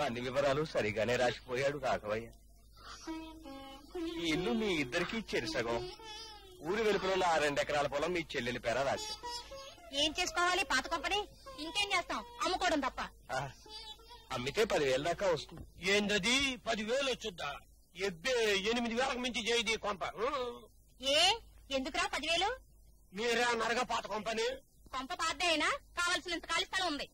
అన్ని వివరాలు సరిగానే రాసిపోయాడు రాఘవయ్య ఈ ఇల్లు మీ ఇద్దరికి ఇచ్చేది సగం ఊరి వెలుపల ఆ రెండు ఎకరాల పొలం మీ చెల్లెలి పేర రాసి ఏం చేసుకోవాలి పాత కొంపని ఇంకేం చేస్తాం అమ్ముకోవడం తప్ప అమ్మితే పదివేల దాకా వస్తుంది ఏందది పదివేలు వచ్చుద్దా ఎబ్బే ఎనిమిది వేలకు మించి చేయది కొంప ఏ ఎందుకురా పదివేలు మీరే నరగ పాత కొంపని కొంప పాతదే అయినా కావలసినంత ఖాళీ స్థలం ఉంది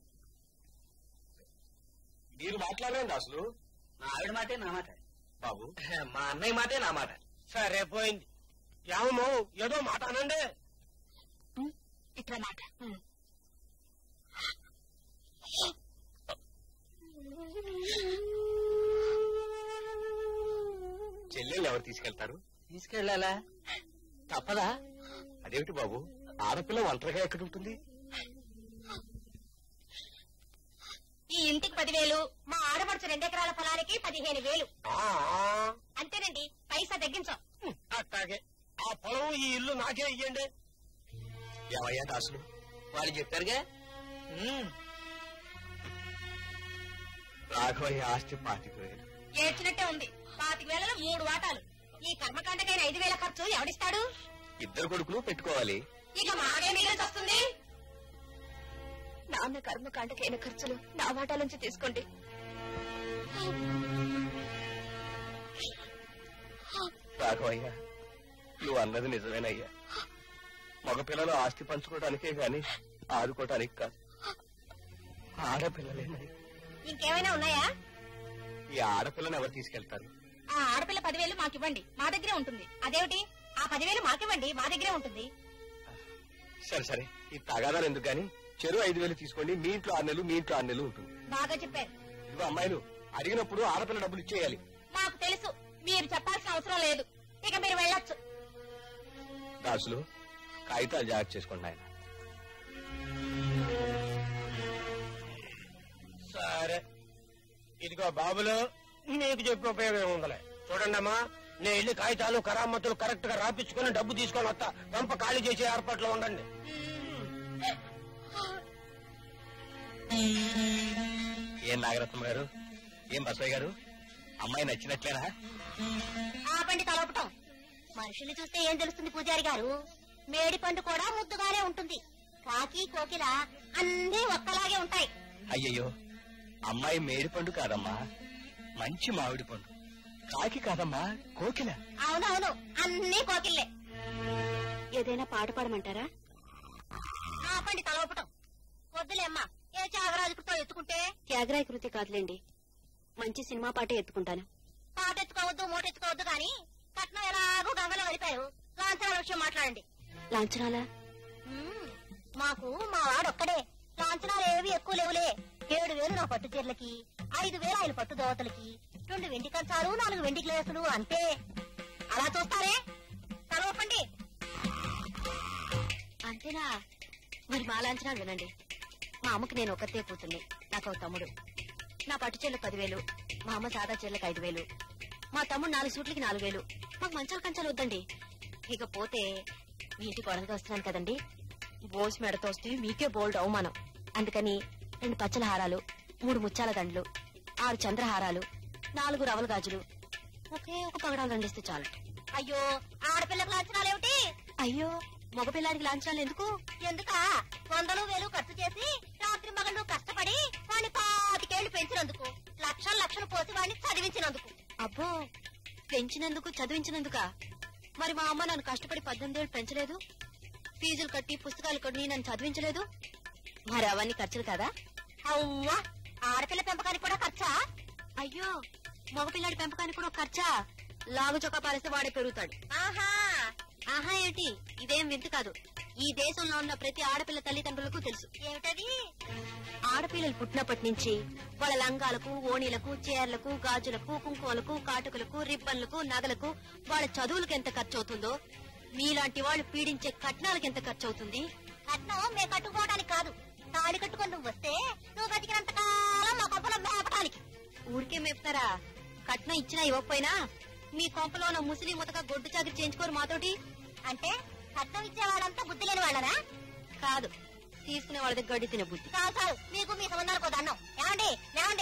మీరు మాట్లాడండి అసలు నా ఆవిడ మాటే నా మాట బాబు మా అన్నయ్య మాటే నా మాట సరే పోయింది ఏమో ఏదో మాట అనండి ఇట్లా మాట చెల్లెళ్ళు ఎవరు తీసుకెళ్తారు తీసుకెళ్ళాలా తప్పదా అదేమిటి బాబు ఆడపిల్ల ఒంటరిగా ఎక్కడ ఉంటుంది ఈ ఇంటికి పదివేలు మా ఆడపడుచు రెండెకరాల పొలానికి పదిహేను వేలు ఆ, అంతేనండి పైసా తగ్గించాం అట్టాగే ఆ పొలం ఈ ఇల్లు నాకే ఇయ్యండి ఏమయ్యా దాసులు వాళ్ళు చెప్పారుగా ఉమ్, రాఘవయ్య ఆస్తి పాతిపోయాడు ఏడ్చినట్టే ఉంది పాతిక వేలలో మూడు వాటాలు ఈ కర్మకాండకైన ఐదు వేల ఖర్చు ఎవడిస్తాడు ఇద్దరు కొడుకులు పెట్టుకోవాలి ఇక మాగే మిగిలిచి వస్తుంది నాన్న కర్మకాండకైన ఖర్చులు నా వాటా నుంచి తీసుకోండి రాఘవయ్య నువ్వు అన్నది నిజమేనయ్యా మగపిల్లలు ఆస్తి పంచుకోవడానికే గాని ఆదుకోవటానికి కాదు ఆడపిల్లలేనయ్యా ఇంకేమైనా ఉన్నాయా ఈ ఆడపిల్లని ఎవరు తీసుకెళ్తారు ఆ ఆడపిల్ల పదివేలు మాకివ్వండి మా దగ్గరే ఉంటుంది అదేమిటి ఆ పదివేలు మాకివ్వండి మా దగ్గరే ఉంటుంది సరే సరే ఈ తగాదాలు ఎందుకు గాని చెరువు ఐదు వేలు తీసుకోండి మీ ఇంట్లో ఆరు నెలలు మీ ఇంట్లో ఆరు నెలలు ఉంటుంది బాగా చెప్పారు ఇదిగో అమ్మాయిలు అడిగినప్పుడు ఆడపిల్ల డబ్బులు ఇచ్చేయాలి మాకు తెలుసు మీరు చెప్పాల్సిన అవసరం లేదు ఇక మీరు వెళ్ళొచ్చు దాసులు కాగితాలు జాగ్రత్త చేసుకోండి ఆయన సరే ఇదిగో బాబులు నీకు చెప్పే ఉపయోగం ఏముందలే చూడండి అమ్మా నేను ఇల్లు కాగితాలు కరామతులు కరెక్ట్ గా రాపించుకుని డబ్బు తీసుకొని వస్తా గంప ఖాళీ చేసే ఏర్పాట్లో ఉండండి ఏం నాగరత్నం గారు ఏం బసవయ్య గారు అమ్మాయి నచ్చినట్లేనా ఆపండి తలపటం మనుషుల్ని చూస్తే ఏం తెలుస్తుంది పూజారి గారు మేడి పండు కూడా ముద్దుగానే ఉంటుంది కాకి కోకిల అన్నీ ఒక్కలాగే ఉంటాయి అయ్యయ్యో అమ్మాయి మేడి పండు కాదమ్మా మంచి మామిడి పండు కాకి కాదమ్మా కోకిల అవునవును అన్నీ కోకిల్లే ఏదైనా పాట పాడమంటారా ఆపండి తలపటం వద్దులేమ్మా ఏ త్యాగరాజుకుతో ఎత్తుకుంటే త్యాగరాయ కృతి కాదులేండి మంచి సినిమా పాటే ఎత్తుకుంటాను పాట ఎత్తుకోవద్దు మూట ఎత్తుకోవద్దు కానీ కట్నం ఎలాగో గంగలో వెళ్ళిపోయారు లాంఛనాల విషయం మాట్లాడండి లాంఛనాలా మ్మ్. మాకు మా వాడొక్కడే లాంఛనాలు ఏవి ఎక్కువ లేవులే ఏడు వేలు నా పట్టు చీరలకి ఐదు వేలు ఆయన పట్టు దోవతలకి రెండు వెండి కంచాలు నాలుగు వెండి గ్లాసులు అంతే అలా చూస్తారే తలవపండి అంతేనా మరి మా లాంఛనాలు వినండి మా అమ్మకి నేను ఒకతే కూతుర్ని నాకు ఒక తమ్ముడు నా పట్టు చీరలకు పదివేలు మా అమ్మ సాదా చీరలకు ఐదు వేలు మా తమ్ముడు నాలుగు సూట్లకి నాలుగు వేలు మాకు మంచాలు కంచాలు వద్దండి ఇక పోతే మీ ఇంటి కొడలుగా వస్తున్నాను కదండి బోల్స్ మెడతో వస్తే మీకే బోల్డ్ అవమానం అందుకని రెండు పచ్చల హారాలు మూడు ముత్యాల దండలు ఆరు చంద్రహారాలు నాలుగు రవల గాజులు ఒకే ఒక పగడాలు దండిస్తే చాలు అయ్యో ఆడపిల్లకు లాంఛనాలు ఏమిటి అయ్యో మగపిల్లాడికి లాంఛనాలు ఎందుకు ఎందుక వందలు వేలు ఖర్చు చేసి రాత్రి మగళ్ళు కష్టపడి వాడిని పాతికేళ్లు పెంచినందుకు లక్షలు లక్షలు పోసి వాడిని చదివించినందుకు అబ్బో పెంచినందుకు చదివించినందుకా మరి మా అమ్మ నన్ను కష్టపడి పద్దెనిమిదేళ్ళు పెంచలేదు ఫీజులు కట్టి పుస్తకాలు కొని నన్ను చదివించలేదు మరి అవన్నీ ఖర్చులు కదా అవ్వా ఆడపిల్ల పెంపకానికి కూడా ఖర్చా అయ్యో మగపిల్లాడి పెంపకానికి కూడా ఒక ఖర్చా లాగు చొక్కా పాలిస్తే వాడే పెరుగుతాడు ఆహా ఆహా ఏంటి ఇదేం వింత కాదు ఈ దేశంలో ఉన్న ప్రతి ఆడపిల్ల తల్లిదండ్రులకు తెలుసు ఏమిటది ఆడపిల్లలు పుట్టినప్పటి నుంచి వాళ్ళ లంగాలకు ఓణీలకు చీరలకు గాజులకు కుంకుమలకు కాటుకలకు రిబ్బన్లకు నగలకు వాళ్ళ చదువులకు ఎంత ఖర్చు అవుతుందో మీలాంటి వాళ్ళు పీడించే కట్నాలకు ఎంత ఖర్చు అవుతుంది కట్నం మేము కట్టుకోవడానికి కాదు తాళి కట్టుకొని నువ్వు వస్తే నువ్వు బతికినంత కాలం మా కొంపలో మేపడానికి ఊరికే మేపుతారా కట్నం ఇచ్చినా ఇవ్వకపోయినా మీ కొంపలో ఉన్న ముసలి ముతక గొడ్డు చాకరి చేయించుకోరు మాతోటి అంటే కట్నం ఇచ్చేవాడంతా బుద్ధి లేని వాళ్ళనా కాదు తీసుకునే వాళ్ళ దగ్గర గడ్డి తినే బుద్ధి చాలు చాలు మీకు మీ సంబంధాలకు దండం ఏమండి ఏమండి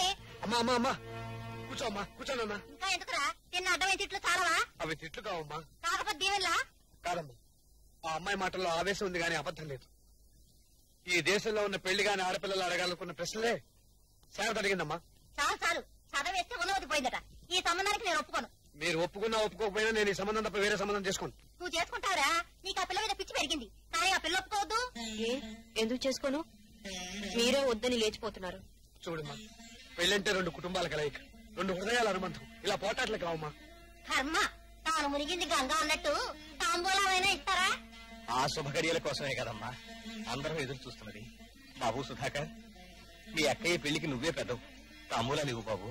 అమ్మా అమ్మా అమ్మా కూర్చో అమ్మా కూర్చోనమ్మా ఇంకా ఎందుకురా తిన్న అడ్డమైన తిట్లు చాలవా అవి తిట్లు కావమ్మా కాకపోతే దీవెల్లా కాదమ్మా ఆ అమ్మాయి మాటల్లో ఆవేశం ఉంది కానీ అబద్ధం లేదు ఈ దేశంలో ఉన్న పెళ్లి గాని ఆడపిల్లలు అడగాలనుకున్న ప్రశ్నలే శారద అడిగిందమ్మా చాలు చాలు చదవేస్తే ఉన్నవతి పోయిందట ఈ సంబంధానికి నేను ఒప్పుకోను మీరు ఒప్పుకున్నా ఒప్పుకోకపోయినా నేను ఈ సంబంధం తప్ప వేరే సంబంధం చేసుకోను నువ్వు చేసుకుంటావురా నీకు ఆ పిల్ల మీద పిచ్చి పెరిగింది కానీ ఆ పిల్ల ఒప్పుకోవద్దు ఏ ఎందుకు చేసుకోను మీరే వద్దని లేచిపోతున్నారు చూడమ్మా పెళ్ళంటే రెండు కుటుంబాల కలయిక రెండు హృదయాల అనుబంధం ఇలా పోటాట్లు కావమ్మా కర్మ తాను మునిగింది గంగా అన్నట్టు తాంబూలమైనా ఇస్తారా ఆ శుభగడియల కోసమే కదమ్మా అందరం ఎదురు చూస్తున్నది బాబు సుధాకర్ మీ అక్కయ్య పెళ్లికి నువ్వే పెద్దవు తాంబూలాలు ఇవ్వు బాబు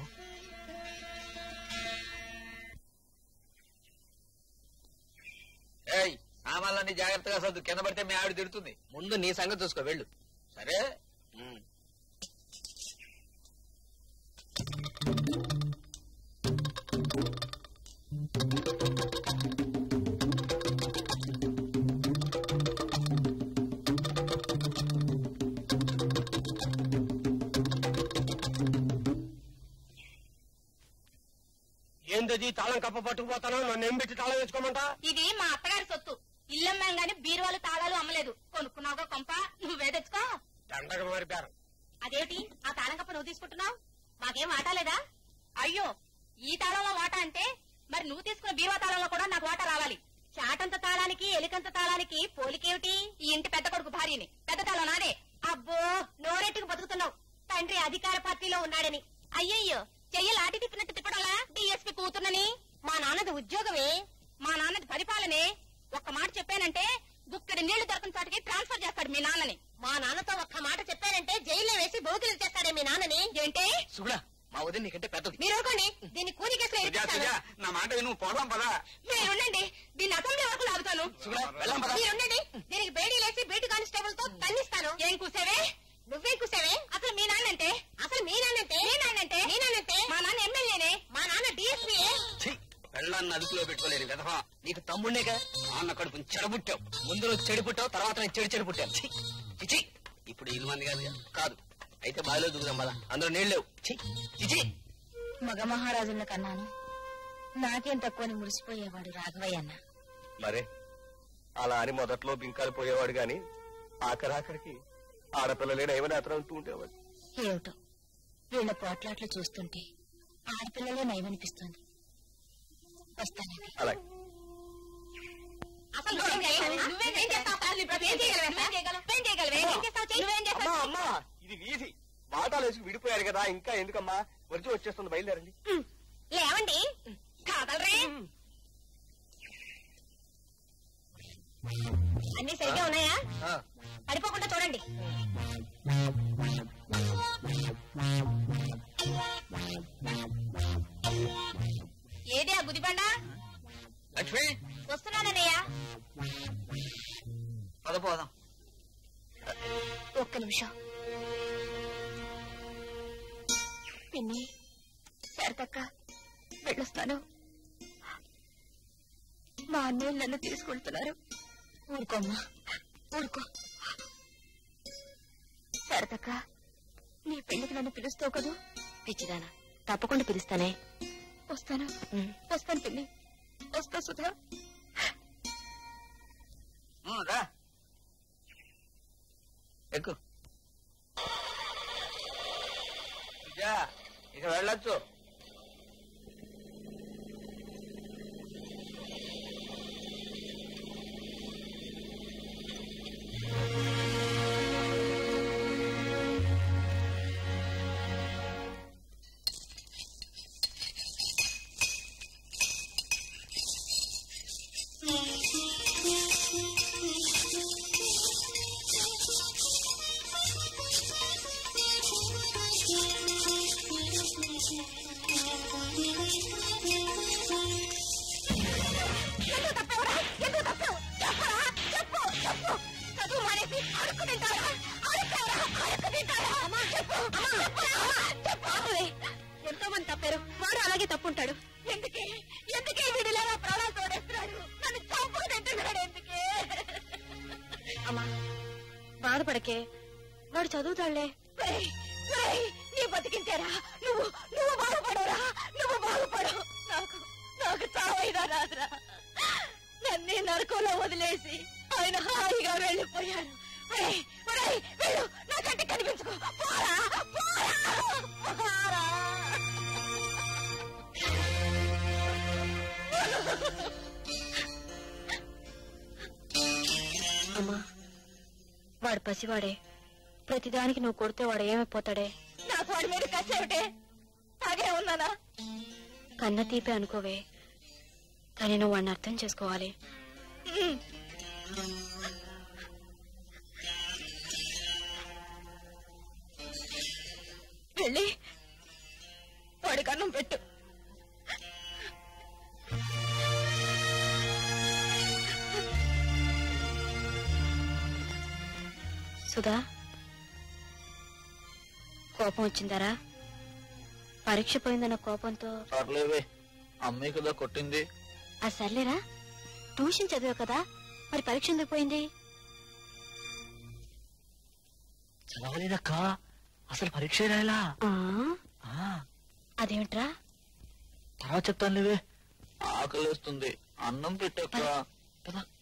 ఏయ్ సామాన్లన్నీ జాగ్రత్తగా సర్దు కింద పడితే మీ ఆవిడ తిడుతుంది ముందు నీ సంగతి చూసుకో వెళ్ళు సరే ఉమ్. ఏందది తాళం కప్ప పట్టుకుపోతాను నన్ను ఏం పెట్టి తాళం వేసుకోమంటా ఇది మా అత్తగారి సొత్తు ఇల్లమ్మాం గాని బీరువాలు తాళాలు అమ్మలేదు కొనుక్కున్నావుగా కొంప నువ్వే తెచ్చుకో దండగ మరి బేరం అదేమిటి ఆ తాళం కప్ప నువ్వు తీసుకుంటున్నావు మాకేం వాటా లేదా అయ్యో ఈ తాళంలో వాటా అంటే మరి నువ్వు తీసుకున్న బీరువా తాళంలో కూడా నాకు వాటా రావాలి చాటంత తాళానికి ఎలికంత తాళానికి పోలికేమిటి ఈ ఇంటి పెద్ద కొడుకు భార్యని పెద్ద తాళం నాదే అబ్బో నోరెట్టుకు బతుకుతున్నావు తండ్రి అధికార పార్టీలో ఉన్నాడని అయ్యయ్యో చెయ్యి లాటి తిప్పినట్టు తిప్పడంలా డిఎస్పీ కూతున్నని మా నాన్నది ఉద్యోగమే మా నాన్నది పరిపాలనే ఒక్క మాట చెప్పానంటే గుక్కడి నీళ్లు దొరకని చోటికి ట్రాన్స్ఫర్ చేస్తాడు మీ నాన్నని మా నాన్నతో ఒక్క మాట చెప్పానంటే జైల్లో వేసి బోకిలు చేస్తాడే మీ నాన్నని ఏంటి సుగుడా మా వదిన నీకంటే పెద్దది మీరు ఊరుకోండి దీన్ని కూలి కేసులో సుజా, ఇరికిస్తాను. సుజా, నా మాట విను పోదాం పదా మీరు ఉండండి దీన్ని అసెంబ్లీ వరకు లాగుతాను సుగుడా వెళ్ళాం పదా మీరు ఉండండి దీనికి బేడీ లేసి బీటు కానిస్టేబుల్ తో తన్నిస్తాను ఏం కూసావే నువ్వేం కూసావే అసలు మీ నాన్నంటే అసలు మీ నాన్నంటే మీ నాన్నంటే మీ నాన్నంటే మా నాన్న ఎమ్మెల్యేనే మా నాన్న డిఎస్పీ ఛీ, పెళ్ళాన్ని అదుపులో పెట్టుకోలేరు విధవా నీకు తమ్ముడేగా నాన్న కడుపుని చెడబుట్టావు ముందు నువ్వు చెడు పుట్టావు తర్వాత నేను చెడు చెడు పుట్టాను ఛీ, ఛీ, ఛీ. ఇప్పుడు ఇల్లు మంది కాదు కాదు అయితే బావిలో దిగుదాం పదా అందులో నీళ్ళు లేవు ఛీ, ఛీ, ఛీ. మగ మహారాజున్న కన్నాను నాకేం తక్కువని మురిసిపోయేవాడు రాఘవయ్య అన్న మరే అలా అని మొదట్లో బింకాలు పోయేవాడు గాని ఆఖరాఖరికి ఆడపిల్లలే నయమని అతను అంటూ ఉండేవాడు ఏమిటో వీళ్ళ పోట్లాట్లు చూస్తుంటే ఆడపిల్లలే నయమనిపిస్తుంది వస్తానండి అలాగే అసలు నువ్వేం చేయగలవు? నువ్వేం చేస్తావు? నువ్వేం చేయగలవు? నువ్వేం చేయగలవు? నువ్వేం చేయగలవు? ఏం చేస్తావు? చెయ్యి. నువ్వేం అమ్మా చేస్తావు? అమ్మా ఇది వీధి బాటాలు వేసుకు విడిపోయారు కదా ఇంకా ఎందుకమ్మా వర్జం వచ్చేస్తుంది బయలుదేరండి లేవండి కాదలరే అన్ని సరిగ్గా ఉన్నాయా ఆ, పడిపోకుండా చూడండి ఏది ఆ గుదిబండ లక్ష్మి వస్తున్నానన్నయ్య పద పోదాం ఒక్క నిమిషం పిన్ని సరదక్క వెళ్ళొస్తాను మా అన్నయ్య నన్ను తీసుకెళ్తున్నారు ఊరుకోమ్మా ఊరుకో సరదక్క నీ పెళ్లికి నన్ను పిలుస్తావు కదూ పిచ్చిదానా తప్పకుండా పిలుస్తానే వస్తాను వస్తాను పిన్ని వస్తా సుధా ఉమ్, రా ఎక్కు సుజా, ఇక వెళ్ళొచ్చు ఎందుకు తప్పావురా? ఎందుకు తప్పావు? చెప్పరా? చెప్పు, చెప్పు. చదువు మానేసి అడుక్కు తింటావా? అడుక్కావరా? అడుక్కు తింటావా? చెప్పు, చెప్పరా? చెప్పు. ఎంతో మంది తప్పారు వాడు అలాగే తప్పుంటాడు ఎందుకే ఎందుకే వీడిలా నా ప్రాణాలు తోడేస్తున్నాడు నన్ను చంపుకు తింటున్నాడు ఎందుకే అమ్మా బాధపడకే వాడు చదువుతాడులే ఒరేయ్, ఒరేయ్, నీ బతికించారా నువ్వు అయినా రాదురా నన్నే నరకంలో వదిలేసి ఆయన హాయిగా వెళ్ళిపోయాడు ఒరేయ్, ఒరేయ్, వెళ్ళు నా కంటి కనిపించుకో పోరా పోరా పోరా అమ్మా వాడు పసివాడే ప్రతిదానికి నువ్వు కొడితే వాడు ఏమైపోతాడే నాకు వాడి మీద కసేమిటే తాగే ఉన్నానా కన్న తీపి అనుకోవే కానీ నువ్వు వాడిని అర్థం చేసుకోవాలి ఉమ్. వెళ్ళి వాడికి అన్నం పెట్టు సుధా కోపం వచ్చిందరా పరీక్ష పోయిందన్న కోపంతో సర్లేవే అమ్మే కదా కొట్టింది ఆ సర్లేరా ట్యూషన్ చదివావు కదా మరి పరీక్ష ఎందుకు పోయింది చదవలేదక్క అసలు పరీక్ష రాయలా ఆ, అదేమిట్రా తర్వాత చెప్తాను లేవే ఆకలేస్తుంది అన్నం పెట్టక్క పద